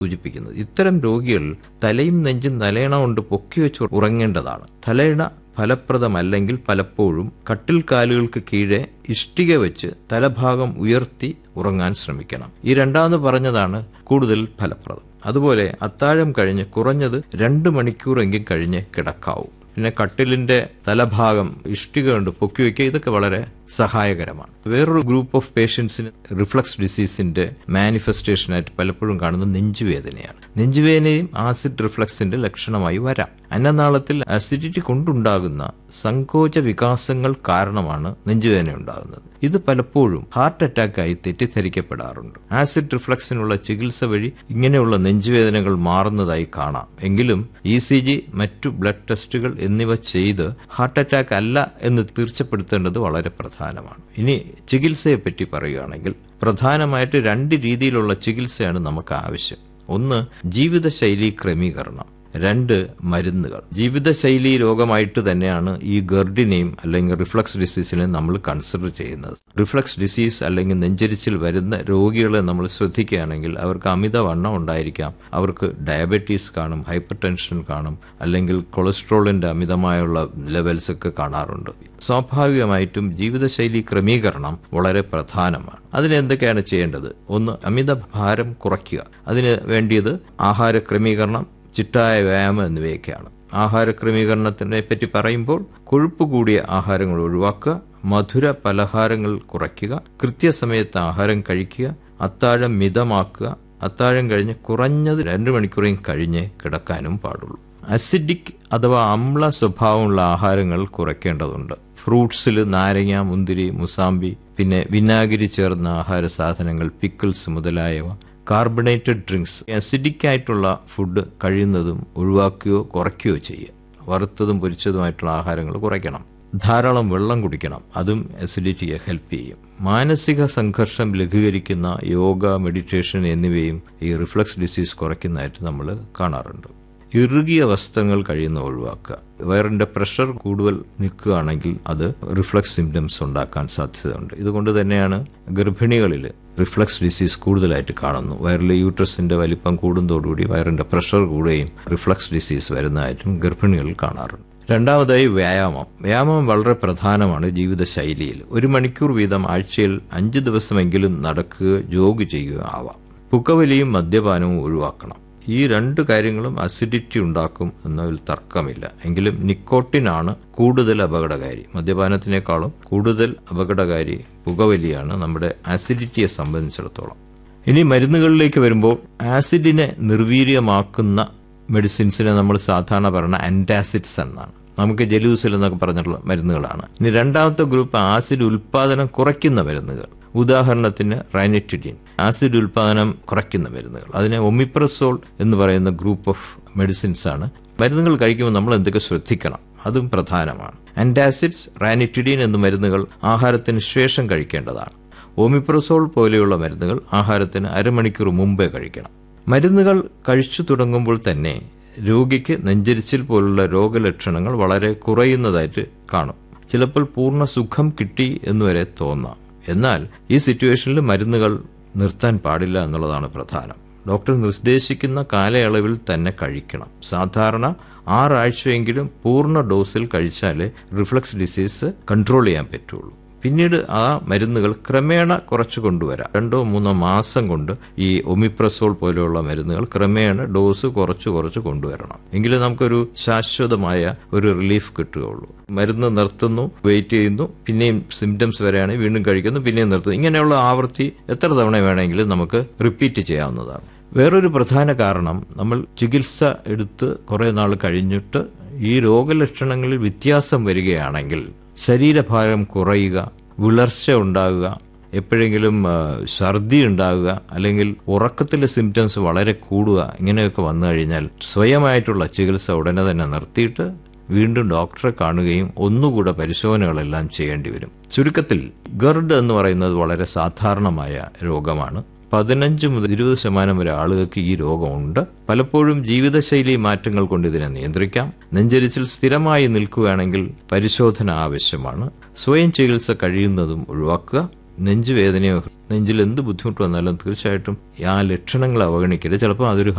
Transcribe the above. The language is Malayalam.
സൂചിപ്പിക്കുന്നത് ഇത്തരം രോഗികൾ തലയും നെഞ്ചും തലയിണ കൊണ്ട് പൊക്കി വെച്ച് ഉറങ്ങേണ്ടതാണ് തലയിണ ഫലപ്രദമല്ലെങ്കിൽ പലപ്പോഴും കട്ടിൽ കാലുകൾക്ക് കീഴെ ഇഷ്ടിക വെച്ച് തലഭാഗം ഉയർത്തി ഉറങ്ങാൻ ശ്രമിക്കണം ഈ രണ്ടാമത് പറഞ്ഞതാണ് കൂടുതൽ ഫലപ്രദം അതുപോലെ അത്താഴം കഴിഞ്ഞ് കുറഞ്ഞത് രണ്ട് മണിക്കൂറെങ്കിലും കഴിഞ്ഞ് കിടക്കാവൂ പിന്നെ കട്ടിലിന്റെ തലഭാഗം ഇഷ്ടിക കൊണ്ട് പൊക്കി വയ്ക്കുക ഇതൊക്കെ വളരെ സഹായകരമാണ് വേറൊരു ഗ്രൂപ്പ് ഓഫ് പേഷ്യൻസിന് റിഫ്ലക്സ് ഡിസീസിന്റെ മാനിഫെസ്റ്റേഷനായിട്ട് പലപ്പോഴും കാണുന്നത് നെഞ്ചുവേദനയാണ് നെഞ്ചുവേദനയും ആസിഡ് റിഫ്ലക്സിന്റെ ലക്ഷണമായി വരാം അന്നനാളത്തിൽ അസിഡിറ്റി കൊണ്ടുണ്ടാകുന്ന സങ്കോച വികാസങ്ങൾ കാരണമാണ് നെഞ്ചുവേദന ഉണ്ടാകുന്നത് ഇത് പലപ്പോഴും ഹാർട്ട് അറ്റാക്കായി തെറ്റിദ്ധരിക്കപ്പെടാറുണ്ട് ആസിഡ് റിഫ്ലക്സിനുള്ള ചികിത്സ വഴി ഇങ്ങനെയുള്ള നെഞ്ചുവേദനകൾ മാറുന്നതായി കാണാം എങ്കിലും ഇ സി ജി മറ്റു ബ്ലഡ് ടെസ്റ്റുകൾ എന്നിവ ചെയ്ത് ഹാർട്ട് അറ്റാക്ക് അല്ല എന്ന് തീർച്ചപ്പെടുത്തേണ്ടത് വളരെ പ്രധാനമാണ് ഇനി ചികിത്സയെ പറ്റി പറയുകയാണെങ്കിൽ പ്രധാനമായിട്ട് രണ്ട് രീതിയിലുള്ള ചികിത്സയാണ് നമുക്ക് ആവശ്യം ഒന്ന് ജീവിതശൈലി ക്രമീകരണം രണ്ട് മരുന്നുകൾ ജീവിതശൈലി രോഗമായിട്ട് തന്നെയാണ് ഈ ഗർഡിനെയും അല്ലെങ്കിൽ റിഫ്ലക്സ് ഡിസീസിനെയും നമ്മൾ കൺസിഡർ ചെയ്യുന്നത് റിഫ്ലക്സ് ഡിസീസ് അല്ലെങ്കിൽ നെഞ്ചരിച്ചിൽ വരുന്ന രോഗികളെ നമ്മൾ ശ്രദ്ധിക്കുകയാണെങ്കിൽ അവർക്ക് അമിതവണ്ണം ഉണ്ടായിരിക്കാം അവർക്ക് ഡയബറ്റീസ് കാണും ഹൈപ്പർ ടെൻഷൻ കാണും അല്ലെങ്കിൽ കൊളസ്ട്രോളിന്റെ അമിതമായുള്ള ലെവൽസ് ഒക്കെ കാണാറുണ്ട് സ്വാഭാവികമായിട്ടും ജീവിതശൈലി ക്രമീകരണം വളരെ പ്രധാനമാണ് അതിന് എന്തൊക്കെയാണ് ചെയ്യേണ്ടത് ഒന്ന് അമിത ഭാരം കുറയ്ക്കുക അതിന് വേണ്ടിയത് ആഹാര ക്രമീകരണം ചിട്ടായ വ്യായാമം എന്നിവയൊക്കെയാണ് ആഹാര ക്രമീകരണത്തിനെ പറ്റി പറയുമ്പോൾ കൊഴുപ്പ് കൂടിയ ആഹാരങ്ങൾ ഒഴിവാക്കുക മധുര പലഹാരങ്ങൾ കുറയ്ക്കുക കൃത്യസമയത്ത് ആഹാരം കഴിക്കുക അത്താഴം മിതമാക്കുക അത്താഴം കഴിഞ്ഞ് കുറഞ്ഞത് രണ്ട് മണിക്കൂറേയും കഴിഞ്ഞ് കിടക്കാനും പാടുള്ളൂ അസിഡിക് അഥവാ അമ്ല സ്വഭാവമുള്ള ആഹാരങ്ങൾ കുറയ്ക്കേണ്ടതുണ്ട് ഫ്രൂട്ട്സിൽ നാരങ്ങ മുന്തിരി മുസാമ്പി പിന്നെ വിനാഗിരി ചേർന്ന ആഹാര സാധനങ്ങൾ പിക്കിൾസ് മുതലായവ കാർബണേറ്റഡ് ഡ്രിങ്ക്സ് അസിഡിക് ആയിട്ടുള്ള ഫുഡ് കഴിയുന്നതും ഒഴിവാക്കുകയോ കുറയ്ക്കുകയോ ചെയ്യുക വറുത്തതും പൊരിച്ചതുമായിട്ടുള്ള ആഹാരങ്ങൾ കുറയ്ക്കണം ധാരാളം വെള്ളം കുടിക്കണം അതും അസിഡിറ്റിയെ ഹെൽപ്പ് ചെയ്യും മാനസിക സംഘർഷം ലഘൂകരിക്കുന്ന യോഗ മെഡിറ്റേഷൻ എന്നിവയും ഈ റിഫ്ലക്സ് ഡിസീസ് കുറയ്ക്കുന്നതായിട്ട് നമ്മൾ കാണാറുണ്ട് ഇറുകിയ വസ്ത്രങ്ങൾ കഴിയുന്ന ഒഴിവാക്കുക വയറിന്റെ പ്രഷർ കൂടുതൽ നിൽക്കുകയാണെങ്കിൽ അത് റിഫ്ലക്സ് സിംറ്റംസ് ഉണ്ടാക്കാൻ സാധ്യതയുണ്ട് ഇതുകൊണ്ട് തന്നെയാണ് ഗർഭിണികളിൽ റിഫ്ലക്സ് ഡിസീസ് കൂടുതലായിട്ട് കാണുന്നു വയറിലെ യൂട്രസിന്റെ വലിപ്പം കൂടുന്നതോടുകൂടി വയറിന്റെ പ്രഷർ കൂടുകയും റിഫ്ലക്സ് ഡിസീസ് വരുന്നതായിട്ടും ഗർഭിണികളിൽ കാണാറുണ്ട് രണ്ടാമതായി വ്യായാമം വ്യായാമം വളരെ പ്രധാനമാണ് ജീവിതശൈലിയിൽ ഒരു മണിക്കൂർ വീതം ആഴ്ചയിൽ അഞ്ച് ദിവസമെങ്കിലും നടക്കുക ജോഗ് ചെയ്യുക ആവാം പുകവലിയും മദ്യപാനവും ഒഴിവാക്കണം ഈ രണ്ട് കാര്യങ്ങളും അസിഡിറ്റി ഉണ്ടാക്കും എന്നതിൽ തർക്കമില്ല എങ്കിലും നിക്കോട്ടിനാണ് കൂടുതൽ അപകടകാരി മദ്യപാനത്തിനേക്കാളും കൂടുതൽ അപകടകാരി പുകവലിയാണ് നമ്മുടെ അസിഡിറ്റിയെ സംബന്ധിച്ചിടത്തോളം ഇനി മരുന്നുകളിലേക്ക് വരുമ്പോൾ ആസിഡിനെ നിർവീര്യമാക്കുന്ന മെഡിസിൻസിനെ നമ്മൾ സാധാരണ പറയുന്ന ആന്റാസിഡ്സ് എന്നാണ് നമുക്ക് ജലൂസിൽ എന്നൊക്കെ പറഞ്ഞിട്ടുള്ള മരുന്നുകളാണ് ഇനി രണ്ടാമത്തെ ഗ്രൂപ്പ് ആസിഡ് ഉൽപാദനം കുറയ്ക്കുന്ന മരുന്നുകൾ ഉദാഹരണത്തിന് റൈനറ്റിഡിൻ ആസിഡ് ഉൽപാദനം കുറയ്ക്കുന്ന മരുന്നുകൾ അതിനെ ഒമിപ്രസോൾ എന്ന് പറയുന്ന ഗ്രൂപ്പ് ഓഫ് മെഡിസിൻസ് ആണ് മരുന്നുകൾ കഴിക്കുമ്പോൾ നമ്മൾ എന്തൊക്കെ ശ്രദ്ധിക്കണം അതും പ്രധാനമാണ് ആന്റാസിഡ്സ് റാനിറ്റിഡിൻ എന്ന മരുന്നുകൾ ആഹാരത്തിന് ശേഷം കഴിക്കേണ്ടതാണ് ഓമിപ്രസോൾ പോലെയുള്ള മരുന്നുകൾ ആഹാരത്തിന് അരമണിക്കൂർ മുമ്പേ കഴിക്കണം മരുന്നുകൾ കഴിച്ചു തുടങ്ങുമ്പോൾ തന്നെ രോഗിക്ക് നെഞ്ചരിച്ചിൽ പോലുള്ള രോഗലക്ഷണങ്ങൾ വളരെ കുറയുന്നതായിട്ട് കാണും ചിലപ്പോൾ പൂർണ്ണ സുഖം കിട്ടി എന്നുവരെ തോന്നാം എന്നാൽ ഈ സിറ്റുവേഷനിൽ മരുന്നുകൾ നിർത്താൻ പാടില്ല എന്നുള്ളതാണ് പ്രധാനം ഡോക്ടർ നിർദ്ദേശിക്കുന്ന കാലയളവിൽ തന്നെ കഴിക്കണം സാധാരണ ആറാഴ്ചയെങ്കിലും പൂർണ്ണ ഡോസിൽ കഴിച്ചാലേ റിഫ്ലക്സ് ഡിസീസ് കൺട്രോൾ ചെയ്യാൻ പറ്റുള്ളൂ പിന്നീട് ആ മരുന്നുകൾ ക്രമേണ കുറച്ചു കൊണ്ടുവരാം രണ്ടോ മൂന്നോ മാസം കൊണ്ട് ഈ ഒമിപ്രസോൾ പോലെയുള്ള മരുന്നുകൾ ക്രമേണ ഡോസ് കുറച്ച് കുറച്ച് കൊണ്ടുവരണം എങ്കിലും നമുക്കൊരു ശാശ്വതമായ ഒരു റിലീഫ് കിട്ടുകയുള്ളൂ മരുന്ന് നിർത്തുന്നു വെയിറ്റ് ചെയ്യുന്നു പിന്നെയും സിംറ്റംസ് വരെയാണെങ്കിൽ വീണ്ടും കഴിക്കുന്നു പിന്നെയും നിർത്തുന്നു ഇങ്ങനെയുള്ള ആവൃത്തി എത്ര തവണ വേണമെങ്കിലും നമുക്ക് റിപ്പീറ്റ് ചെയ്യാവുന്നതാണ് വേറൊരു പ്രധാന കാരണം നമ്മൾ ചികിത്സ എടുത്ത് കുറെ നാൾ കഴിഞ്ഞിട്ട് ഈ രോഗലക്ഷണങ്ങളിൽ വ്യത്യാസം വരികയാണെങ്കിൽ ശരീരഭാരം കുറയുക വിളർച്ച ഉണ്ടാകുക എപ്പോഴെങ്കിലും ഛർദി ഉണ്ടാകുക അല്ലെങ്കിൽ ഉറക്കത്തിലെ സിംറ്റംസ് വളരെ കൂടുക ഇങ്ങനെയൊക്കെ വന്നു കഴിഞ്ഞാൽ സ്വയമായിട്ടുള്ള ചികിത്സ ഉടനെ തന്നെ നിർത്തിയിട്ട് വീണ്ടും ഡോക്ടറെ കാണുകയും ഒന്നുകൂടെ പരിശോധനകളെല്ലാം ചെയ്യേണ്ടി വരും ചുരുക്കത്തിൽ ഗർഡ് എന്ന് പറയുന്നത് വളരെ സാധാരണമായ രോഗമാണ് പതിനഞ്ച് മുതൽ ഇരുപത് ശതമാനം വരെ ആളുകൾക്ക് ഈ രോഗമുണ്ട് പലപ്പോഴും ജീവിതശൈലി മാറ്റങ്ങൾ കൊണ്ട് ഇതിനെ നിയന്ത്രിക്കാം നെഞ്ചരിച്ചിൽ സ്ഥിരമായി നിൽക്കുകയാണെങ്കിൽ പരിശോധന ആവശ്യമാണ് സ്വയം ചികിത്സ കഴിയുന്നതും ഒഴിവാക്കുക നെഞ്ചുവേദനയോ നെഞ്ചിൽ എന്ത് ബുദ്ധിമുട്ട് വന്നാലും തീർച്ചയായിട്ടും ആ ലക്ഷണങ്ങൾ അവഗണിക്കരുത് ചിലപ്പോൾ അതൊരു